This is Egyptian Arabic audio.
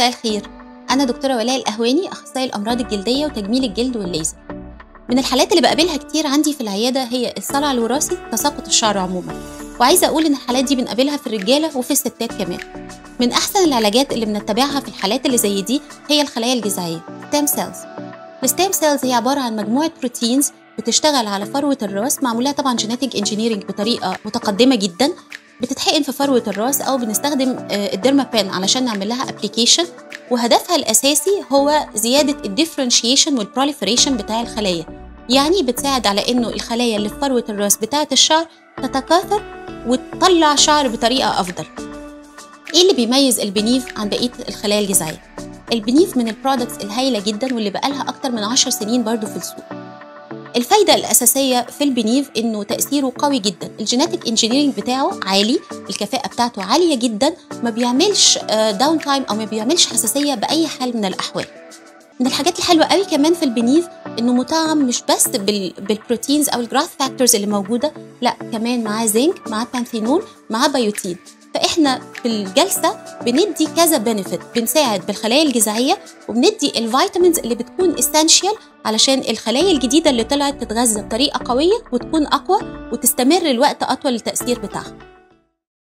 مساء الخير أنا دكتورة ولاء القهواني أخصائي الأمراض الجلدية وتجميل الجلد والليزر من الحالات اللي بقابلها كتير عندي في العيادة هي الصلع الوراثي تساقط الشعر عموما وعايزة أقول إن الحالات دي بنقابلها في الرجالة وفي الستات كمان من أحسن العلاجات اللي بنتبعها في الحالات اللي زي دي هي الخلايا الجذعية stem cells الستيم سيلز هي عبارة عن مجموعة بروتينز بتشتغل على فروة الراس معمولها طبعا جينيتك انجينيرنج بطريقة متقدمة جدا بتتحقن في فروة الراس أو بنستخدم الديرما بان علشان نعمل لها ابلكيشن وهدفها الأساسي هو زيادة الديفرنشيشن والبروليفريشن بتاع الخلايا يعني بتساعد على إنه الخلايا اللي في فروة الراس بتاعة الشعر تتكاثر وتطلع شعر بطريقة أفضل إيه اللي بيميز البنيف عن بقية الخلايا الجذعية؟ البنيف من البرودكتس الهايلة جدا واللي بقالها أكتر من عشر سنين برضو في السوق الفايدة الأساسية في البنيف إنه تأثيره قوي جدا الجينيتك انجينيرنج بتاعه عالي الكفاءة بتاعته عالية جدا ما بيعملش داون تايم أو ما بيعملش حساسية بأي حال من الأحوال من الحاجات الحلوة قوي كمان في البنيف إنه مطعم مش بس بال... بالبروتينز أو الجراث فاكتورز اللي موجودة لا كمان معاه زنك معاه بانثينول معاه بيوتين فاحنا في الجلسه بندي كذا بنفيت بنساعد بالخلايا الجذعيه وبندي الفيتامينز اللي بتكون اسينشال علشان الخلايا الجديده اللي طلعت تتغذى بطريقه قويه وتكون اقوى وتستمر الوقت اطول التاثير بتاعها